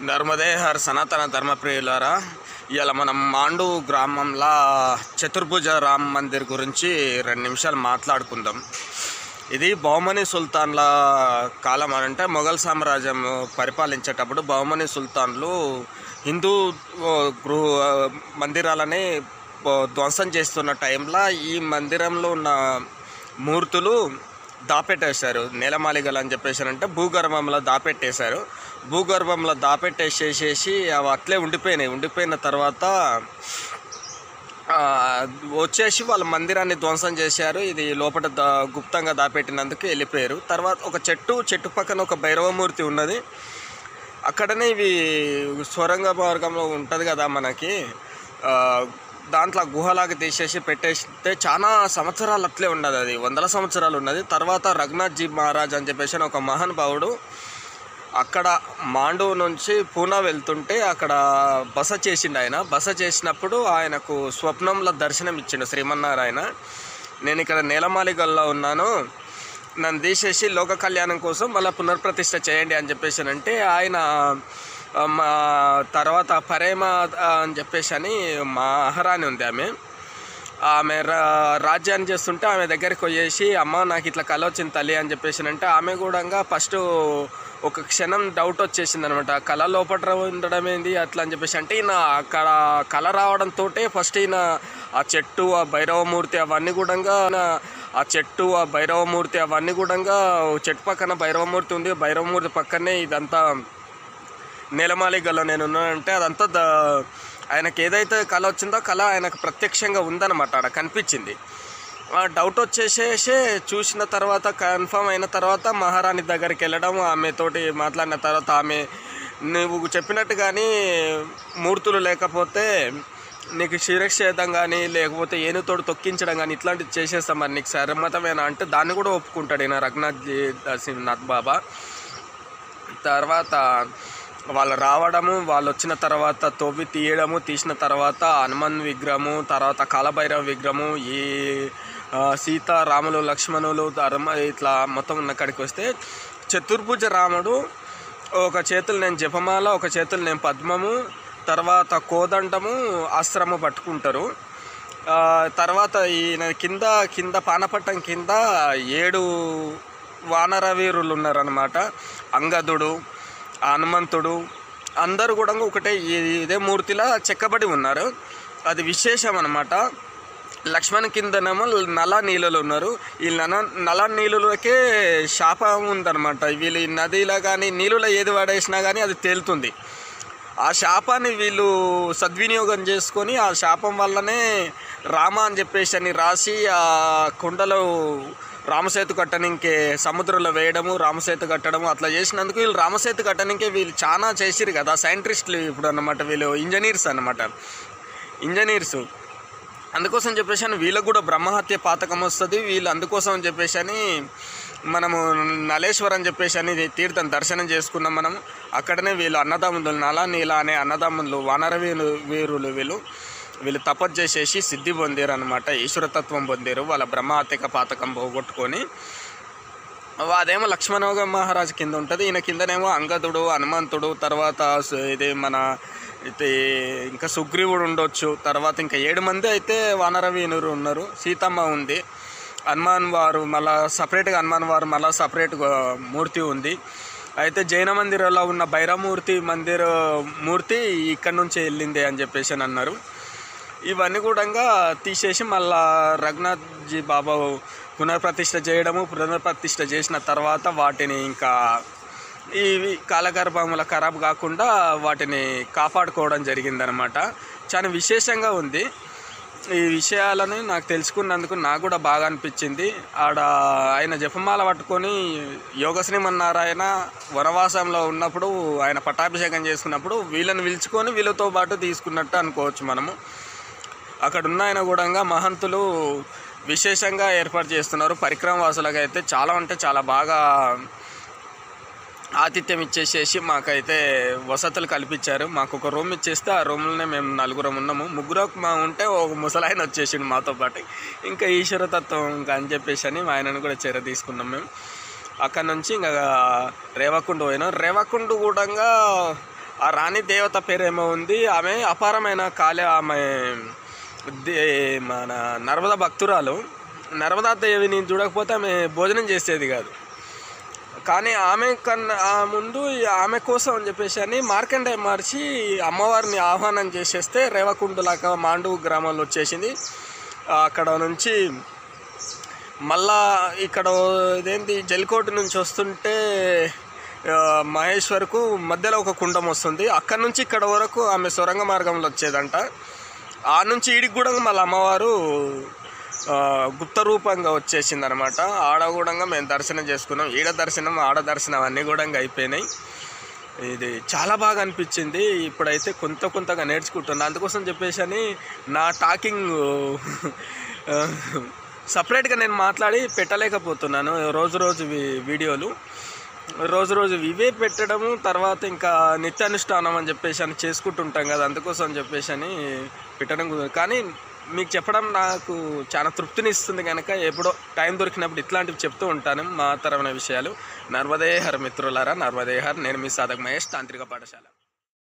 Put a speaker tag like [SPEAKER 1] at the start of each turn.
[SPEAKER 1] నర్మదే her సనాతన ధర్మప్రియులారా ఇవాళ మనం మాండు గ్రామంలో చతుర్భుజ రామ్ మందిర్ గురించి రెండు నిమిషాలు మాట్లాడుకుందాం ఇది బహుమని సుల్తాన్ల కాలం అని అంటే మొఘల్ సామ్రాజ్యం పరిపాలించేటప్పుడు బహుమని సుల్తాన్లు హిందూ ఓ, గృహ మందిరాలని ఓ, ధ్వంసం చేస్తున్న టైంలో ఈ మందిరంలో ఉన్న మూర్తులు దాపెట్టేశారు నేలమాలిగలు అని చెప్పేసి అంటే భూగర్భంలో దాపెట్టేశారు భూగర్భంలో దాపెట్టేసేసేసి అవి అట్లే ఉండిపోయినాయి ఉండిపోయిన తర్వాత ఆ, వచ్చేసి వాళ్ళ మందిరాన్ని ధ్వంసం చేశారు ఇది లోపల దా గుప్తంగా దాపెట్టినందుకు వెళ్ళిపోయారు తర్వాత ఒక చెట్టు చెట్టు పక్కన ఒక భైరవమూర్తి ఉన్నది అక్కడనే ఇవి స్వరంగ మార్గంలో ఉంటుంది కదా మనకి ఆ, దాంట్లో గుహలాగా తీసేసి పెట్టేస్తే చాలా సంవత్సరాలు అట్లే ఉన్నది అది వందల సంవత్సరాలు ఉన్నది తర్వాత రఘునాథ్ జీ మహారాజ్ అని చెప్పేసి ఒక మహానుభావుడు అక్కడ మాండు నుంచి పూనా వెళ్తుంటే అక్కడ బస చేసిండు ఆయన బస చేసినప్పుడు ఆయనకు స్వప్నంలో దర్శనం ఇచ్చిండు శ్రీమన్నారాయణ నేను ఇక్కడ నేలమాలిగల్లో ఉన్నాను నన్ను తీసేసి లోక కళ్యాణం కోసం మళ్ళీ పునర్ప్రతిష్ఠ చేయండి అని చెప్పేసి అంటే ఆయన ఆ, మా తర్వాత పరేమ ఆ, అని చెప్పేసి అని మా అహరాని ఉంది ఆమె ఆమె రా- రాజ్యాన్ని చేస్తుంటే ఆమె దగ్గరికి పోయేసి అమ్మ నాకు ఇట్లా కళ వచ్చింది తల్లి అని చెప్పేసి అంటే ఆమె కూడా ఫస్ట్ ఒక క్షణం డౌట్ వచ్చేసింది అనమాట కళ లోపల ఉండడం ఏంది అట్లా అని చెప్పేసి అంటే ఈయన అక్కడ కళ రావడంతో ఫస్ట్ ఈయన ఆ చెట్టు ఆ భైరవమూర్తి అవన్నీ కూడా ఆ చెట్టు ఆ భైరవమూర్తి అవన్నీ కూడా చెట్టు పక్కన భైరవమూర్తి ఉంది భైరవమూర్తి పక్కనే ఇదంతా నేలమాలిగల్లో నేను ఉన్నానంటే అదంతా ద ఆయనకి ఏదైతే కళ వచ్చిందో కళ ఆయనకు ప్రత్యక్షంగా ఉందన్నమాట ఆడ కనిపించింది ఆ డౌట్ వచ్చేసేసి చూసిన తర్వాత కన్ఫర్మ్ అయిన తర్వాత మహారాణి దగ్గరికి వెళ్ళడం ఆమెతోటి మాట్లాడిన తర్వాత ఆమె నువ్వు చెప్పినట్టు కానీ మూర్తులు లేకపోతే నీకు శిరక్షేదం కానీ లేకపోతే ఏనుతోడు తొక్కించడం కానీ ఇట్లాంటివి చేసేస్తాం మరి నీకు సరమతమేనా అంటే దాన్ని కూడా ఒప్పుకుంటాడు ఈయన రఘునాథ్ జీ సింహనాథ్ బాబా తర్వాత వాళ్ళు రావడము వాళ్ళు వచ్చిన తర్వాత తవ్వి తీయడము తీసిన తర్వాత హనుమాన్ విగ్రహము తర్వాత కాలభైరవ విగ్రహము ఈ ఆ, సీత రాములు లక్ష్మణులు ధర్మ ఇట్లా మొత్తం ఉన్న కాడికి వస్తే చతుర్భుజ రాముడు ఒక చేతులు నేను జపమాల ఒక చేతులు నేను పద్మము తర్వాత కోదండము అస్త్రము పట్టుకుంటారు ఆ, తర్వాత ఈయన కింద కింద పానపట్టం కింద ఏడు వానర వీరులు ఉన్నారనమాట అంగదుడు హనుమంతుడు అందరూ కూడా ఒకటే ఈ- ఇదే మూర్తిలా చెక్కబడి ఉన్నారు అది విశేషం అనమాట లక్ష్మణ్ కిందనేమో నల నీళ్ళలు ఉన్నారు ఈ నల నల నీళ్ళకే శాపం ఉందన్నమాట వీళ్ళు ఈ నదిలో కానీ నీళ్ళలో ఏది వాడేసినా కానీ అది తేలుతుంది ఆ శాపాన్ని వీళ్ళు సద్వినియోగం చేసుకొని ఆ శాపం వల్లనే రామ అని చెప్పేసి అని రాసి ఆ కొండలో రామసేతు కట్టనింకే సముద్రంలో వేయడము రామసేతు కట్టడము అట్లా చేసినందుకు వీళ్ళు రామసేతు కట్టనింకే వీళ్ళు చాలా చేసిరు కదా సైంటిస్టులు ఇప్పుడు అన్నమాట వీళ్ళు ఇంజనీర్స్ అన్నమాట ఇంజనీర్స్ అందుకోసం చెప్పేసి అని వీళ్ళకు కూడా బ్రహ్మహత్య పాతకం వస్తుంది వీళ్ళు అందుకోసం అని చెప్పేసి అని మనము నలేశ్వర్ అని చెప్పేసి అని తీర్థం దర్శనం చేసుకున్నాం మనం అక్కడనే వీళ్ళు అన్నదమ్ములు నల నీల అనే అన్నదమ్ములు వానర వీరు వీరులు వీళ్ళు వీళ్ళు తపస్సు చేసేసి సిద్ధి పొందారు అనమాట ఈశ్వరతత్వం పొందారు వాళ్ళ బ్రహ్మహత్యక పాతకం పోగొట్టుకొని అదేమో లక్ష్మణోగ మహారాజు కింద ఉంటుంది ఈయన కిందనేమో అంగదుడు హనుమంతుడు తర్వాత సు- ఇది మన ఇది ఇంకా సుగ్రీవుడు ఉండొచ్చు తర్వాత ఇంకా ఏడు మంది అయితే వానర వీనురు ఉన్నారు సీతమ్మ ఉంది హనుమాన్ వారు మళ్ళా సపరేట్గా హనుమాన్ వారు మళ్ళా సపరేట్గా మూర్తి ఉంది అయితే జైన మందిరంలో ఉన్న భైరవమూర్తి మందిర మూర్తి ఇక్కడ నుంచి వెళ్ళింది అని చెప్పేసి అని అన్నారు ఇవన్నీ కూడా తీసేసి మళ్ళా రఘునాథ్ జీ బాబా పునర్ప్రతిష్ఠ చేయడము పునర్ప్రతిష్ఠ చేసిన తర్వాత వాటిని ఇంకా ఇవి కాలగర్భముల ఖరాబ్ కాకుండా వాటిని కాపాడుకోవడం జరిగిందనమాట చాలా విశేషంగా ఉంది ఈ విషయాలను నాకు తెలుసుకున్నందుకు నాకు కూడా బాగా అనిపించింది ఆడ ఆయన జపమాల పట్టుకొని యోగ శ్రీమన్నారాయణ వనవాసంలో ఉన్నప్పుడు ఆయన పట్టాభిషేకం చేసుకున్నప్పుడు వీళ్ళని పిలుచుకొని వీళ్ళతో పాటు తీసుకున్నట్టు అనుకోవచ్చు మనము అక్కడ ఉన్న ఆయన కూడా మహంతులు విశేషంగా ఏర్పాటు చేస్తున్నారు పరిక్రమ వాసులకు అయితే చాలా అంటే చాలా బాగా ఆతిథ్యం ఇచ్చేసేసి మాకైతే వసతులు కల్పించారు మాకు ఒక రూమ్ ఇచ్చేస్తే ఆ రూమ్లోనే మేము నలుగురం ఉన్నాము ముగ్గురు మా ఉంటే ఒక ముసలాయన వచ్చేసిండు మాతో పాటు ఇంకా ఈశ్వరతత్వం ఇంకా అని చెప్పేసి అని మా ఆయనను కూడా చర్య తీసుకున్నాం మేము అక్కడ నుంచి ఇంకా రేవకుండు పోయినాం రేవకుండు కూడా ఆ రాణి దేవత పేరేమో ఉంది ఆమె అపారమైన కాలే ఆమె దే- మన నర్మదా భక్తురాలు నర్మదా దేవిని చూడకపోతే ఆమె భోజనం చేసేది కాదు కానీ ఆమె కన్నా ఆ ముందు ఈ ఆమె కోసం అని చెప్పేసి అని మార్కండే మార్చి అమ్మవారిని ఆహ్వానం చేసేస్తే రేవకుండులాక మాండు గ్రామంలో వచ్చేసింది ఆ, అక్కడ నుంచి మళ్ళా ఇక్కడ ఇదేంటి జల్కోట నుంచి వస్తుంటే ఆ, మహేశ్వర్కు మధ్యలో ఒక కుండం వస్తుంది అక్కడ నుంచి ఇక్కడ వరకు ఆమె సొరంగ మార్గంలో వచ్చేదంట ఆ నుంచి ఈడికి కూడా మళ్ళీ అమ్మవారు ఆ, గుప్త రూపంగా వచ్చేసింది అనమాట ఆడ కూడా మేము దర్శనం చేసుకున్నాం ఈడ దర్శనం ఆడ దర్శనం అన్నీ కూడా అయిపోయినాయి ఇది చాలా బాగా అనిపించింది ఇప్పుడైతే కొంత కొంతగా నేర్చుకుంటున్నా అందుకోసం చెప్పేసి అని నా టాకింగ్ సపరేట్గా నేను మాట్లాడి పెట్టలేకపోతున్నాను రోజు రోజు వి- వీడియోలు రోజు రోజు ఇవే పెట్టడము తర్వాత ఇంకా నిత్యానుష్ఠానం అని చెప్పేసి అని చేసుకుంటుంటాం కదా అందుకోసం అని చెప్పేసి అని పెట్టడం కుదరదు కానీ మీకు చెప్పడం నాకు చాలా తృప్తిని ఇస్తుంది కనుక ఎప్పుడో టైం దొరికినప్పుడు ఇట్లాంటివి చెప్తూ ఉంటాను మా తరమైన విషయాలు నర్మదేహర్ మిత్రులారా నర్మదేహర్ నేను మీ సాధక్ మహేష్ తాంత్రిక పాఠశాల